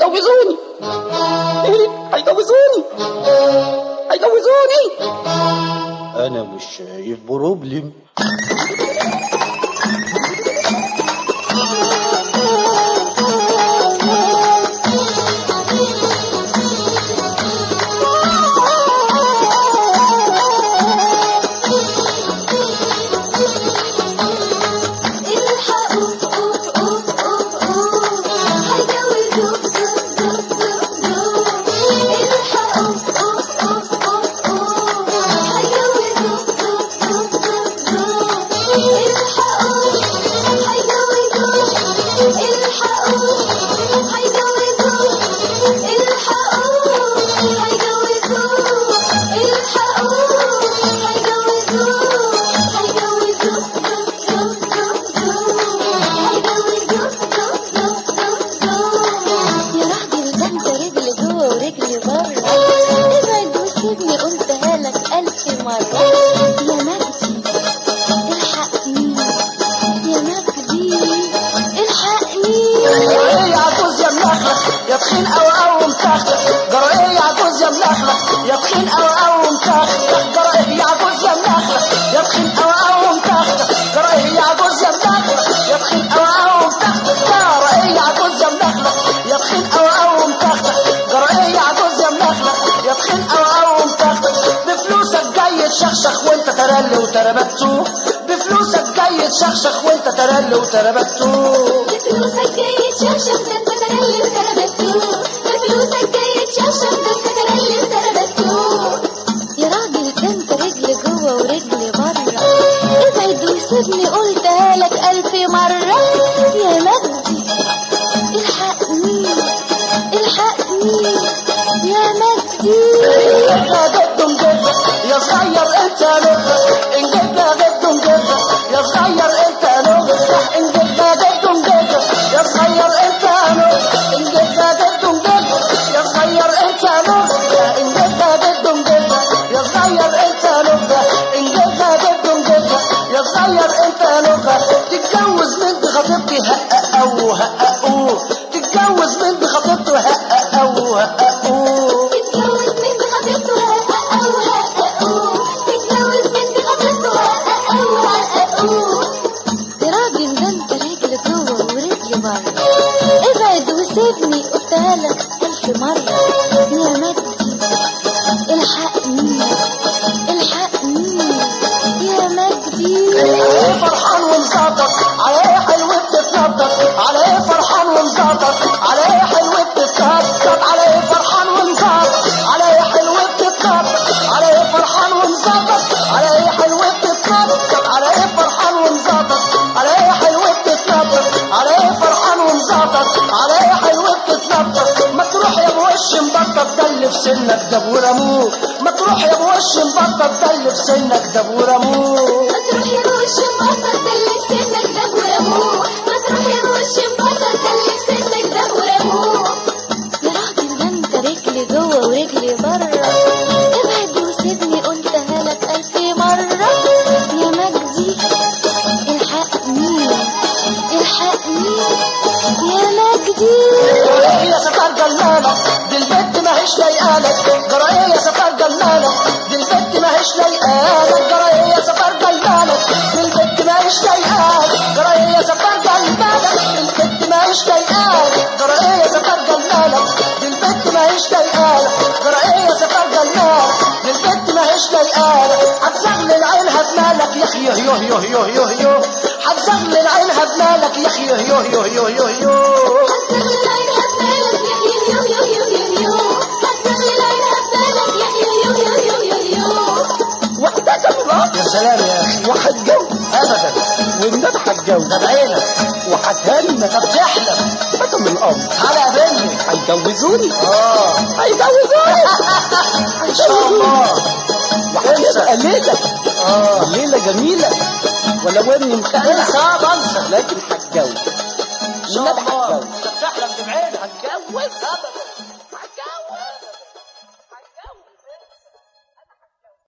هيجوزوني هيجوزوني هيجوزوني انا مش شايف بروبلم الحقوا أوف أوف أوف أوف هيجوزوك زوك زوك زوك زوك الحقوا أوف أوف أوف أوف هيجوزوك زوك زوك زوك زوك الحقوا هيجوزوك الحقوا هيجوزوك الحقوا هيجوزوك الحقوا هيجوزوك هيجوزوك يا راجل ده انت رجلي جوه ورجلي بره ابعد وسيبني قلتها لك الف مره يا مجدي الحقني يا مجدي الحقني ايه يا عجوز يا ملخلخ يا تخين او او متخلخ جرى ايه يا عجوز يا ملخلخ يا تخين او او متخلخ جرى ايه يا عجوز يا ملخلخ يا تخين او او متخلخ جرى ايه يا عجوز يا ملخلخ يا تخين او او متخلخ جرى ايه يا عجوز يا ملخلخ يا تخين او او متخلخ جرى ايه يا عجوز يا ملخلخ يا تخين او او متخلخ بفلوسك جاي تشخشخ وانت ترل وتربتو بفلوسك جاي تشخشخ وانت ترل وتربتو بفلوسك جاي تشرشف ده انت ترلي وتربتو بفلوسك جاي تشرشف ده انت ترلي وتربتو يا راجل ده انت رجلي جوه ورجلي بره ابعد وسيبني قلتها لك الف مره يا مجدي الحقني الحقني يا مجدي جبنا جدهم جدة يا صغير انت نغرة ان جبنا جدهم جدة يا صغير انت نغرة ان جبنا جدهم جدة يا صغير انت نغرة ان جبنا جدهم جدة يا صغير انت نغرة ان جبنا جدهم جدة يا صغير انت نغرة ان جبنا جدهم جدة يا صغير انت نغرة تتجوز بنت خطيبتي هققوا هققوا تتجوز بنت خطيبته هققوا هققوا تتجوز بنت خطيبته هققوا هققوا تتجوز بنت خطيبته هققوا هققوا يا راجل ده انت رجل جوه ورجل بره ابعد وسيبني قلتها لك الف مره يا مجدي الحقني الحقني يا مجدي عليه فرحان ومزاطط عليه حلو بتتنطط عليه فرحان ومزاطط عليه حلو بتتنطط عليه فرحان ومزاطط عليه حلو بتتنطط عليه فرحان ومزاطط عليه حلو بتتنطط عليه فرحان ومزاطط عليه حلو بتتنطط عليه فرحان ومزاطط عليه حلو بتتنطط ما تروح يا ابو وش مبطط ده اللي في سنك ده ابو رموه ما تروح يا ابو وش مبطط ده اللي في سنك ده ابو رموه ما تروح يا روش مبطل ده اللي في سنك ده ورموه ما تروح يا روش مبطل ده اللي في سنك ده ورموه يا راجل ده انت رجلي جوه ورجلي بره ابعد وسيبني قلتها لك الف مره يا مجدي الحقني الحقني يا مجدي جرايه يا سفر جلالك دي البت ما هيش لايقالك جرايه يا سفر جلالك دي البت ما هيش لايقالك جرايه يا سفر جلالك دي البت ما هيش لايقالك جرايه يا سفر جلالك دي البت ما هيش لايقالك جرايه يا سفر جلالك دي البت ما هيش لايقالك جرايه يا سفر جلالك دي البت ما هيش لايقالك هتزغلل عينها بمالك يا اخي يوه يوه يوه يوه يوه يوه هتزغلل عينها بمالك يا اخي يوه يوه يوه يوه يوه يوه هتزغلل عينها بمالك يا يو يو يو يو يو هتزغلل عينها بمالك يا يو يو يو يو يو يو وحدك الله يا سلام يا اخي وهتجوز ابدا والنبي هتجوز ده بعينك وهتهنى طب تحلم بكم من الامر تعالى قابلني هيجوزوني اه هيجوزوني ان شاء الله وهتبقى ليله اه ليله جميله ولو اني مخلف انسى انسى لكن هتجوز ان شاء والنبي الله هتجوز انت بتحلم ببعينك هتجوز